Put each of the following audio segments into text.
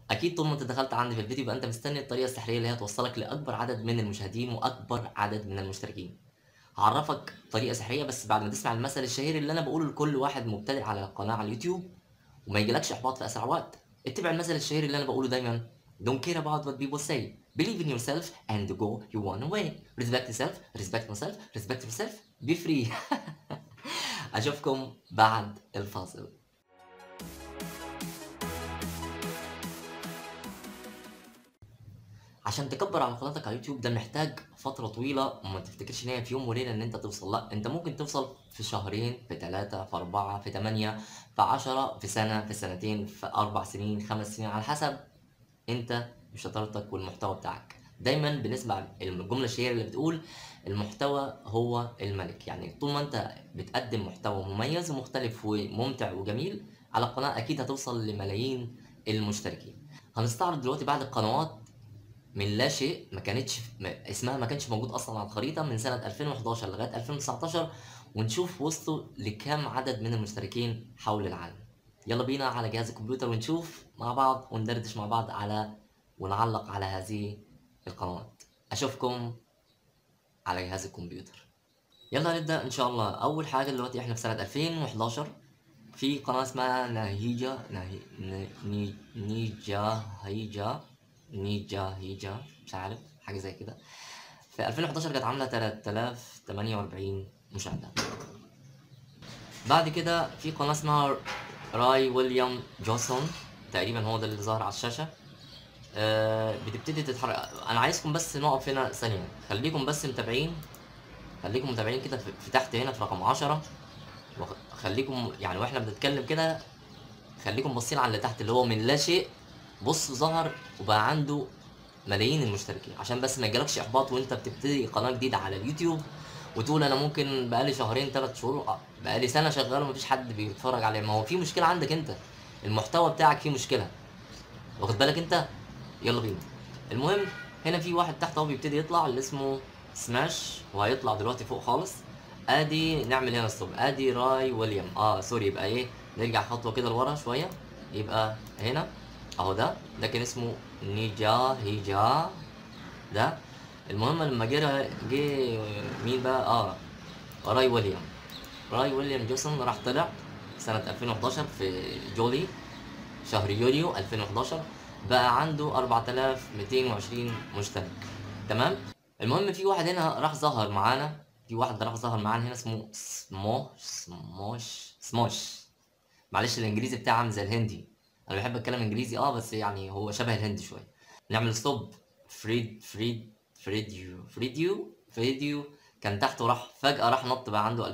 اكيد طول ما انت دخلت عندي في الفيديو يبقى انت مستني الطريقه السحريه اللي هي توصلك لاكبر عدد من المشاهدين واكبر عدد من المشتركين هعرفك طريقه سحريه بس بعد ما تسمع المثل الشهير اللي انا بقوله لكل واحد مبتدئ على قناه على اليوتيوب وما يجيلكش احباط في اسرع وقت اتبع المثل الشهير اللي انا بقوله دايما don't care about what people say believe in yourself and go you want away respect yourself respect myself respect yourself be free اشوفكم بعد الفاصل عشان تكبر على قناتك على اليوتيوب ده محتاج فترة طويلة وما تفتكرش ان هي في يوم وليلة ان انت توصل لا انت ممكن توصل في شهرين في ثلاثة في أربعة في ثمانية في عشرة في سنة في سنتين في أربع سنين خمس سنين على حسب انت وشطارتك والمحتوى بتاعك دايما بنسمع الجملة الشهيرة اللي بتقول المحتوى هو الملك يعني طول ما انت بتقدم محتوى مميز ومختلف وممتع وجميل على القناة اكيد هتوصل لملايين المشتركين هنستعرض دلوقتي بعض القنوات من لا شيء ما كانتش ما- اسمها ما كانش موجود اصلا على الخريطه من سنه 2011 لغايه 2019 ونشوف وصلوا لكام عدد من المشتركين حول العالم يلا بينا على جهاز الكمبيوتر ونشوف مع بعض وندردش مع بعض على ونعلق على هذه القنوات اشوفكم على جهاز الكمبيوتر يلا نبدا ان شاء الله اول حاجه دلوقتي احنا في سنه 2011 في قناه اسمها ناهيجا ناهي ن- ني نيجا هيجا نيجا هيجا مش عارف حاجه زي كده في 2011 كانت عامله 3048 مشاهده بعد كده في قناه اسمها راي ويليام جونسون تقريبا هو ده اللي ظهر على الشاشه آه بتبتدي تتحرك انا عايزكم بس نقف هنا ثانيه خليكم بس متابعين خليكم متابعين كده في في تحت هنا في رقم 10 وخليكم يعني واحنا بنتكلم كده خليكم باصين على اللي تحت اللي هو من لا شيء بص ظهر وبقى عنده ملايين المشتركين عشان بس ما يجيلكش احباط وانت بتبتدي قناه جديده على اليوتيوب وتقول انا ممكن بقالي شهرين ثلاث شهور آه، بقالي سنه شغال ومفيش حد بيتفرج عليه ما هو في مشكله عندك انت المحتوى بتاعك فيه مشكله واخد بالك انت يلا بينا المهم هنا في واحد تحت اهو بيبتدي يطلع اللي اسمه سماش وهيطلع دلوقتي فوق خالص ادي نعمل هنا ستوب ادي راي ويليام اه سوري يبقى ايه نرجع خطوه كده لورا شويه يبقى هنا اهو ده ده كان اسمه نيجا هيجا ده المهم لما جه جه مين بقى اه راي ويليام راي ويليام جوسون راح طلع سنة 2011 في جولي شهر يوليو 2011 بقى عنده 4220 مشترك تمام المهم في واحد هنا راح ظهر معانا في واحد راح ظهر معانا هنا اسمه سموش سموش سموش معلش الانجليزي بتاعي عامل زي الهندي انا بحب اتكلم انجليزي اه بس يعني هو شبه الهندي شويه نعمل ستوب فريد فريد فريديو فريديو فريديو كان تحته راح فجأة راح نط بقى عنده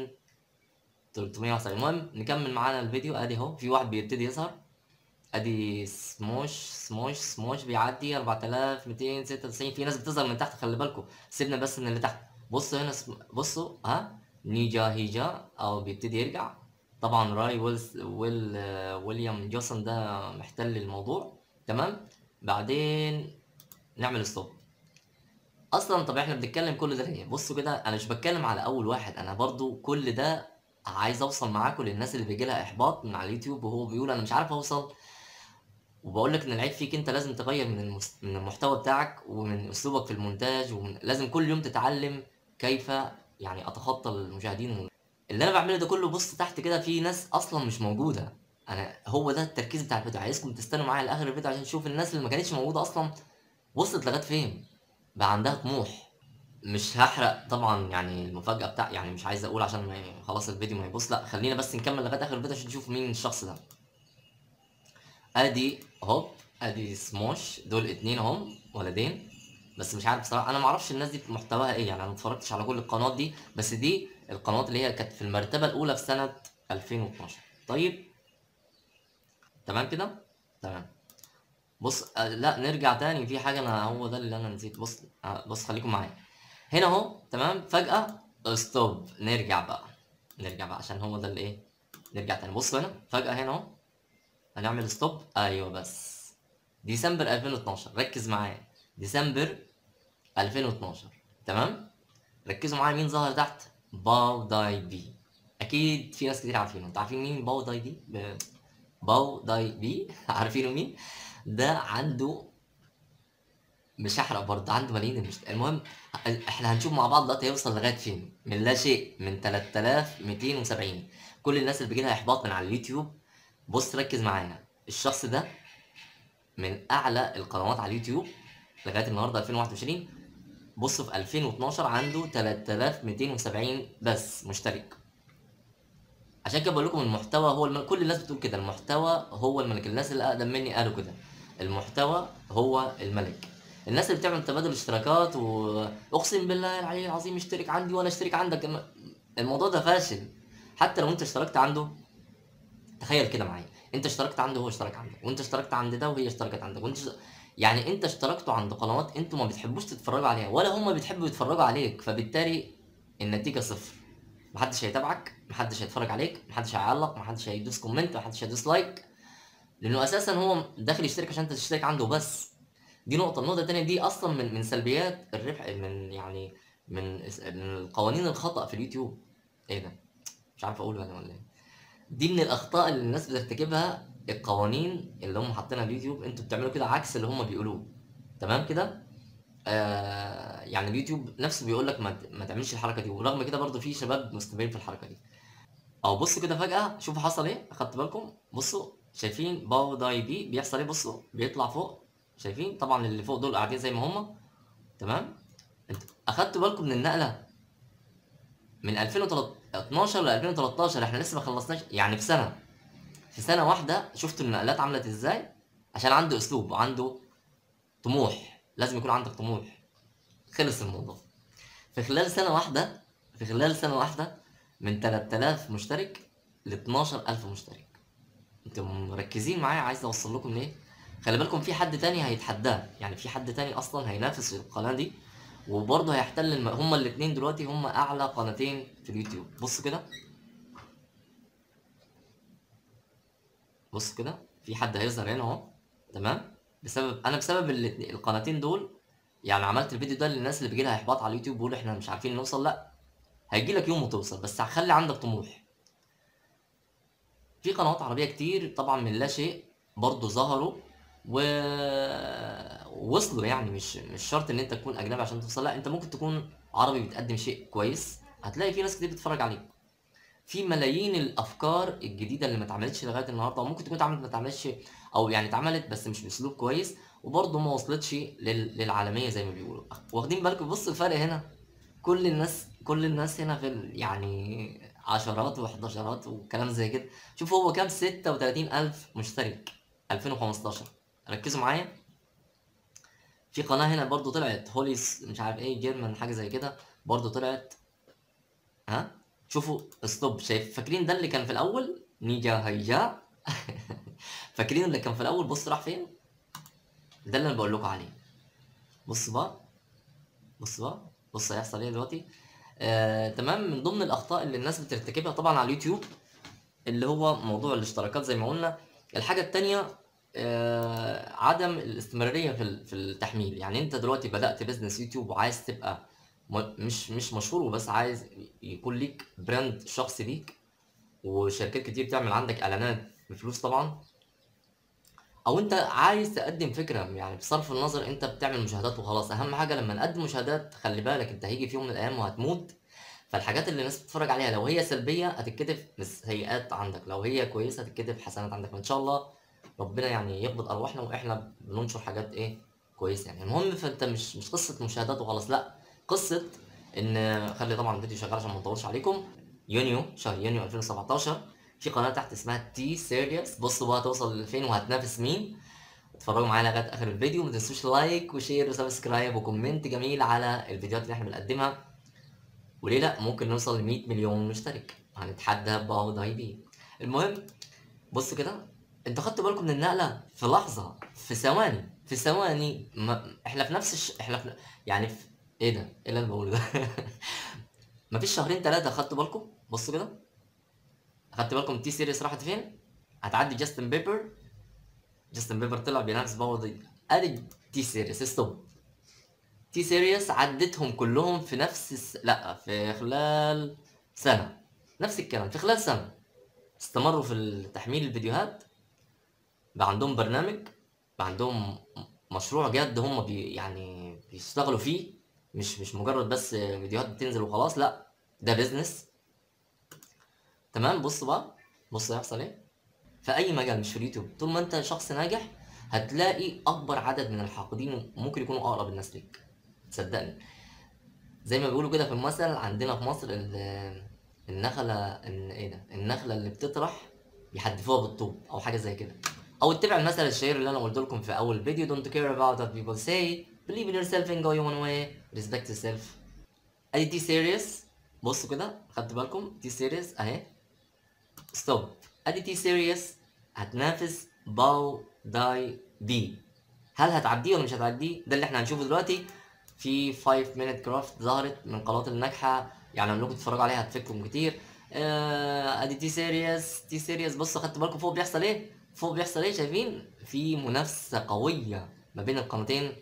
2371 المهم نكمل معانا الفيديو ادي اهو في واحد بيبتدي يظهر ادي سموش سموش سموش بيعدي 4296 في ناس بتظهر من تحت خلي بالكم سيبنا بس من اللي تحت بصوا هنا سم... بصوا ها نيجا هيجا او بيبتدي يرجع طبعا راي ويلز ويل آه، ويليام جوسون ده محتل الموضوع تمام بعدين نعمل ستوب اصلا طب احنا بنتكلم كل ده ليه بصوا كده انا مش بتكلم على اول واحد انا برضو كل ده عايز اوصل معاكم للناس اللي بيجي لها احباط من على اليوتيوب وهو بيقول انا مش عارف اوصل وبقول لك ان العيب فيك انت لازم تغير من المس... من المحتوى بتاعك ومن اسلوبك في المونتاج ومن... لازم كل يوم تتعلم كيف يعني اتخطى المشاهدين اللي انا بعمله ده كله بص تحت كده في ناس اصلا مش موجوده انا هو ده التركيز بتاع الفيديو عايزكم تستنوا معايا لاخر الفيديو عشان تشوف الناس اللي ما كانتش موجوده اصلا وصلت لغايه فين بقى عندها طموح مش هحرق طبعا يعني المفاجاه بتاع يعني مش عايز اقول عشان ما ي- خلاص الفيديو ما يبص لا خلينا بس نكمل لغايه اخر الفيديو عشان تشوف مين الشخص ده ادي هوب ادي سموش دول اتنين اهم ولدين بس مش عارف بصراحه انا ما اعرفش الناس دي محتواها ايه يعني انا ما اتفرجتش على كل القنوات دي بس دي القنوات اللي هي كانت في المرتبه الاولى في سنه 2012 طيب تمام كده تمام بص آه لا نرجع تاني في حاجه انا هو ده اللي انا نسيت بص آه بص خليكم معايا هنا اهو تمام فجاه ستوب نرجع بقى نرجع بقى عشان هو ده اللي ايه نرجع تاني بص هنا فجاه هنا اهو هنعمل ستوب ايوه بس ديسمبر 2012 ركز معايا ديسمبر 2012 تمام ركزوا معايا مين ظهر تحت باو داي بي اكيد في ناس كتير عارفينه انتوا عارفين مين باو داي دي ب- باو داي بي عارفينه مين ده عنده مش هحرق برضه عنده ملايين المشت... المهم احنا هنشوف مع بعض دلوقتي هيوصل لغايه فين من لا شيء من 3270 كل الناس اللي بيجي لها احباط من على اليوتيوب بص ركز معايا الشخص ده من اعلى القنوات على اليوتيوب لغايه النهارده 2021 بص في 2012 عنده 3270 بس مشترك عشان كده بقول لكم المحتوى هو الملك كل الناس بتقول كده المحتوى هو الملك الناس اللي اقدم مني قالوا كده المحتوى هو الملك الناس اللي بتعمل تبادل اشتراكات واقسم بالله العلي العظيم اشترك عندي وانا اشترك عندك الم- الموضوع ده فاشل حتى لو انت اشتركت عنده تخيل كده معايا انت اشتركت عنده وهو اشترك عندك وانت اشتركت عند ده وهي اشتركت عندك وانت اشت- يعني انت اشتركتوا عند قنوات انتوا ما بتحبوش تتفرجوا عليها ولا هم بيحبوا يتفرجوا عليك فبالتالي النتيجه صفر محدش هيتابعك محدش هيتفرج عليك محدش هيعلق محدش هيدوس كومنت محدش هيدوس لايك لانه اساسا هو داخل يشترك عشان انت تشترك عنده بس دي نقطه النقطه الثانيه دي اصلا من من سلبيات الربح من يعني من من القوانين الخطا في اليوتيوب ايه ده مش عارف اقول ولا ولا ايه دي من الاخطاء اللي الناس بترتكبها القوانين اللي هم حاطينها على اليوتيوب انتوا بتعملوا كده عكس اللي هم بيقولوه تمام كده آه يعني اليوتيوب نفسه بيقول لك ما, ت- ما تعملش الحركه دي ورغم كده برضو في شباب مستمرين في الحركه دي او بصوا كده فجاه شوفوا حصل ايه اخدت بالكم بصوا شايفين باو داي بي بيحصل ايه بصوا بيطلع فوق شايفين طبعا اللي فوق دول قاعدين زي ما هم تمام انتوا اخدتوا بالكم من النقله من 2012 ل 2013 احنا لسه ما خلصناش يعني في سنه في سنه واحده شفتوا النقلات عملت ازاي عشان عنده اسلوب وعنده طموح لازم يكون عندك طموح خلص الموضوع في خلال سنه واحده في خلال سنه واحده من 3000 مشترك ل 12000 مشترك انتوا مركزين معايا عايز اوصل لكم ليه خلي بالكم في حد تاني هيتحداه يعني في حد تاني اصلا هينافس القناه دي وبرضه هيحتل الم... هما الاثنين دلوقتي هما اعلى قناتين في اليوتيوب بصوا كده بص كده في حد هيظهر هنا اهو تمام بسبب انا بسبب الاتنين- القناتين دول يعني عملت الفيديو ده للناس اللي بيجي لها احباط على اليوتيوب بيقولوا احنا مش عارفين نوصل لا هيجي لك يوم وتوصل بس هخلي عندك طموح في قنوات عربية كتير طبعا من لا شيء برضه ظهروا و وصلوا يعني مش مش شرط ان انت تكون اجنبي عشان توصل لا انت ممكن تكون عربي بتقدم شيء كويس هتلاقي في ناس كتير بتتفرج عليك في ملايين الافكار الجديده اللي ما اتعملتش لغايه النهارده وممكن تكون اتعملت ما اتعملتش او يعني اتعملت بس مش باسلوب كويس وبرضه ما وصلتش لل... للعالميه زي ما بيقولوا واخدين بالكم بص الفرق هنا كل الناس كل الناس هنا في ال... يعني عشرات وحداشرات وكلام زي كده شوف هو كام 36000 مشترك 2015 ركزوا معايا في قناه هنا برضو طلعت هوليس مش عارف ايه جيرمان حاجه زي كده برضو طلعت ها شوفوا ستوب شايف فاكرين ده اللي كان في الاول نيجا هيجا فاكرين اللي كان في الاول بص راح فين ده اللي انا بقول لكم عليه بص بقى بص بقى بص هيحصل ايه دلوقتي آه، تمام من ضمن الاخطاء اللي الناس بترتكبها طبعا على اليوتيوب اللي هو موضوع الاشتراكات زي ما قلنا الحاجه التانية آه، عدم الاستمراريه في ال- في التحميل يعني انت دلوقتي بدات بزنس يوتيوب وعايز تبقى م- مش مش مشهور وبس عايز يكون ليك براند شخصي ليك وشركات كتير تعمل عندك اعلانات بفلوس طبعا او انت عايز تقدم فكره يعني بصرف النظر انت بتعمل مشاهدات وخلاص اهم حاجه لما نقدم مشاهدات خلي بالك انت هيجي في يوم من الايام وهتموت فالحاجات اللي الناس بتتفرج عليها لو هي سلبيه هتتكتب سيئات عندك لو هي كويسه هتتكتب حسنات عندك فان شاء الله ربنا يعني يقبض ارواحنا واحنا بننشر حاجات ايه كويسه يعني المهم فانت مش مش قصه مشاهدات وخلاص لا قصه ان خلي طبعا الفيديو شغال عشان ما نطولش عليكم يونيو شهر يونيو 2017 في قناه تحت اسمها تي سيريس بصوا بقى توصل لفين وهتنافس مين اتفرجوا معانا لغايه اخر الفيديو ما تنسوش لايك وشير وسبسكرايب وكومنت جميل على الفيديوهات اللي احنا بنقدمها وليه لا ممكن نوصل ل 100 مليون مشترك هنتحدى بعض هاي بي المهم بصوا كده انتوا خدتوا بالكم من النقله في لحظه في ثواني في ثواني ما... احنا في نفس الش... احنا في... يعني في... ايه ده ايه اللي انا بقوله ده مفيش شهرين ثلاثه خدتوا بالكم بصوا كده خدتوا بالكم تي سيريس راحت فين هتعدي جاستن بيبر جاستن بيبر طلع بينافس بعض ادي تي سيريس ستوب تي سيريس عدتهم كلهم في نفس الس... لا في خلال سنه نفس الكلام في خلال سنه استمروا في تحميل الفيديوهات بقى عندهم برنامج عندهم مشروع جد هم بي يعني بيشتغلوا فيه مش مش مجرد بس فيديوهات بتنزل وخلاص لا ده بيزنس تمام بص بقى بص هيحصل ايه في اي مجال مش في اليوتيوب طول ما انت شخص ناجح هتلاقي اكبر عدد من الحاقدين ممكن يكونوا اقرب الناس ليك صدقني زي ما بيقولوا كده في المثل عندنا في مصر ال- النخله ان ايه ده النخله اللي بتطرح بيحدفوها بالطوب او حاجه زي كده او اتبع المثل الشهير اللي انا قلت لكم في اول فيديو don't care about what people say believe in yourself and go your own way respect yourself ادي تي سيريس بصوا كده خدتوا بالكم تي سيريس اهي ستوب ادي تي سيريس هتنافس باو داي بي هل هتعديه ولا مش هتعديه ده اللي احنا هنشوفه دلوقتي في 5 minute craft ظهرت من القنوات الناجحه يعني لو كنتوا تتفرجوا عليها هتفيدكم كتير آه، ادي تي سيريس تي سيريس بصوا خدتوا بالكم فوق بيحصل ايه فوق بيحصل ايه شايفين في منافسه قويه ما بين القناتين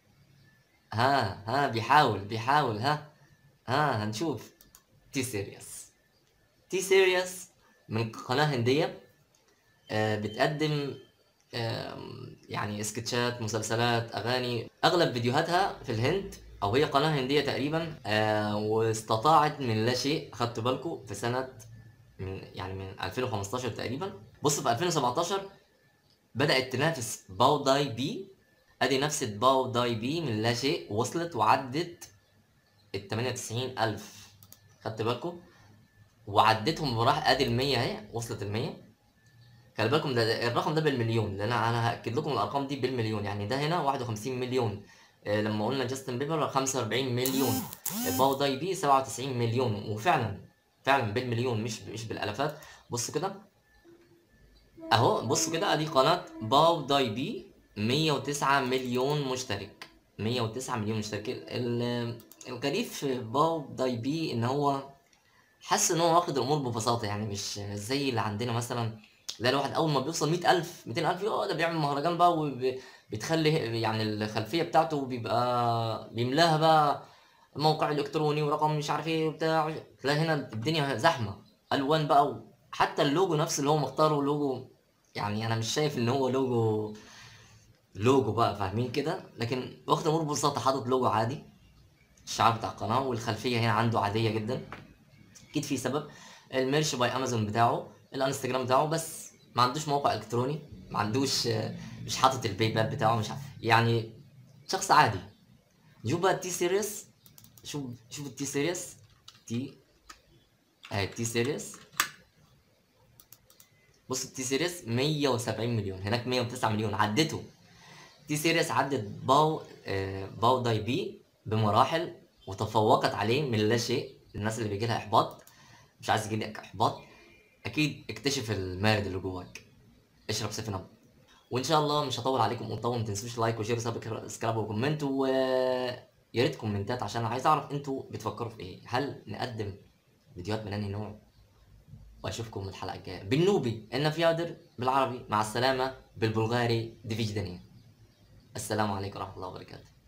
ها ها بيحاول بيحاول ها ها هنشوف تي سيريس تي سيريس من قناه هنديه آه، بتقدم آم، يعني سكتشات مسلسلات اغاني اغلب فيديوهاتها في الهند او هي قناه هنديه تقريبا آه، واستطاعت من لا شيء خدتوا بالكم في سنه من يعني من 2015 تقريبا بص في 2017 بدات تنافس باو داي بي ادي نفس باو داي بي من لا شيء وصلت وعدت ال 98 الف خدت بالكم وعدتهم براح ادي ال 100 اهي وصلت ال 100 خلي بالكم ده ده- الرقم ده بالمليون لان انا انا هاكد لكم الارقام دي بالمليون يعني ده هنا 51 مليون آه، لما قلنا جاستن بيبر 45 مليون باو داي بي 97 مليون وفعلا فعلا بالمليون مش مش بالالافات بص كده اهو بص كده ادي قناه باو داي بي 109 مليون مشترك 109 مليون مشترك ال- الغريب في باو داي بي ان هو حاسس ان هو واخد الامور ببساطه يعني مش مش زي اللي عندنا مثلا لا الواحد اول ما بيوصل 100000 200000 يقعد ده بيعمل مهرجان بقى وبتخلي يعني الخلفيه بتاعته بيبقى بيملاها بقى موقع الكتروني ورقم مش عارف ايه وبتاع تلاقي هنا الدنيا زحمه الوان بقى حتى اللوجو نفس اللي هو مختاره لوجو يعني انا مش شايف ان هو لوجو لوجو بقى فاهمين كده لكن واخد الامور ببساطه حاطط لوجو عادي الشعار بتاع القناه والخلفيه هنا عنده عاديه جدا اكيد في سبب الميرش باي امازون بتاعه الانستجرام بتاعه بس ما عندوش موقع الكتروني ما عندوش آه، مش حاطط الباي بال بتاعه مش ع- يعني شخص عادي نشوف بقى التي سيريس شوف شوف التي سيريس تي اهي التي سيريس بص التي سيريس 170 مليون هناك 109 مليون عدته تي سيريس عدت باو آه، باو داي بي بمراحل وتفوقت عليه من لا شيء الناس اللي بيجي لها احباط مش عايز يجي لك احباط اكيد اكتشف المارد اللي جواك اشرب سيفن اب وان شاء الله مش هطول عليكم ونطول ما تنسوش لايك وشير وسبسكرايب وكومنت و يا ريت كومنتات عشان عايز اعرف انتوا بتفكروا في ايه هل نقدم فيديوهات من انهي نوع واشوفكم الحلقه الجايه بالنوبي ان في يادر بالعربي مع السلامه بالبلغاري ديفيج دنيا السلام عليكم ورحمه الله وبركاته